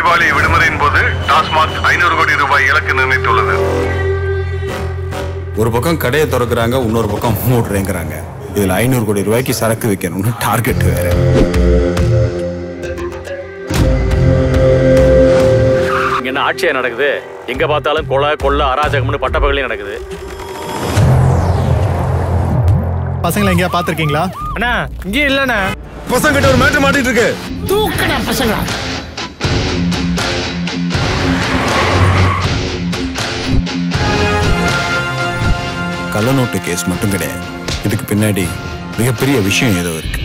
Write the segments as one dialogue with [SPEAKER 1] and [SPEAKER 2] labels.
[SPEAKER 1] தீபாவளி விடுமுறையின் போது டாஸ்மாக் ஐநூறு கோடி ரூபாய் இலக்கு நிர்ணயித்துள்ளது
[SPEAKER 2] ஒரு பக்கம் கடையை திறக்கிறாங்க இன்னொரு பக்கம் மூடுறேங்கிறாங்க இதுல ஐநூறு கோடி ரூபாய்க்கு சரக்கு வைக்கணும்னு டார்கெட் வேற
[SPEAKER 3] இங்க என்ன ஆட்சியா நடக்குது எங்க பார்த்தாலும் கொலை கொள்ள அராஜகம்னு பட்டப்பகலையும் நடக்குது
[SPEAKER 4] பசங்களை எங்கேயா பார்த்துருக்கீங்களா
[SPEAKER 5] அண்ணா இங்கே இல்லைண்ணா
[SPEAKER 2] பசங்க கிட்ட ஒரு மேட்டர் மாட்டிட்டு இருக்கு
[SPEAKER 5] தூக்கடா பசங்களா
[SPEAKER 2] கள்ளநோட்டு கேஸ் மட்டும் கிடையாது இதுக்கு பின்னாடி மிகப்பெரிய விஷயம் ஏதோ இருக்கு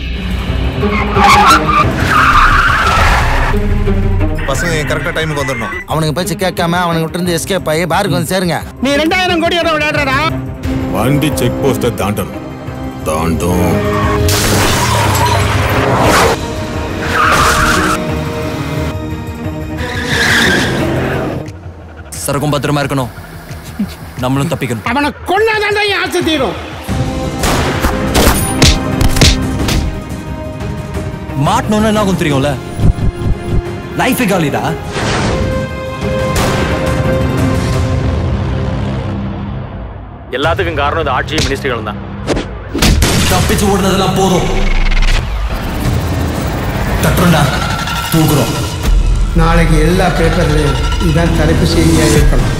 [SPEAKER 6] பசங்க கரெக்டா டைமுக்கு வந்துடணும்
[SPEAKER 7] அவனுக்கு பேச்சு கேட்காம அவனுக்கு விட்டு இருந்து எஸ்கேப் ஆகி பாருக்கு வந்து சேருங்க
[SPEAKER 5] நீ ரெண்டாயிரம் கோடியோட விளையாடுறடா
[SPEAKER 2] வண்டி செக் போஸ்ட்டை தாண்டணும் தாண்டும்
[SPEAKER 8] சரக்கும் பத்திரமா இருக்கணும் நம்மளும் தப்பிக்கணும்
[SPEAKER 5] அவனை கொண்டாதான் என் ஆசை தீரும்
[SPEAKER 8] மாட்டணும்னு என்ன ஆகும் தெரியும்ல லைஃபே காலிடா
[SPEAKER 3] எல்லாத்துக்கும் காரணம் இந்த ஆட்சியும் மினிஸ்ட்ரிகளும் தான்
[SPEAKER 8] தப்பிச்சு ஓடுனதெல்லாம் போதும் தட்டுறோம்டா தூக்குறோம்
[SPEAKER 5] நாளைக்கு எல்லா பேப்பர்லையும் இதான் தலைப்பு செய்தியாக இருக்கணும்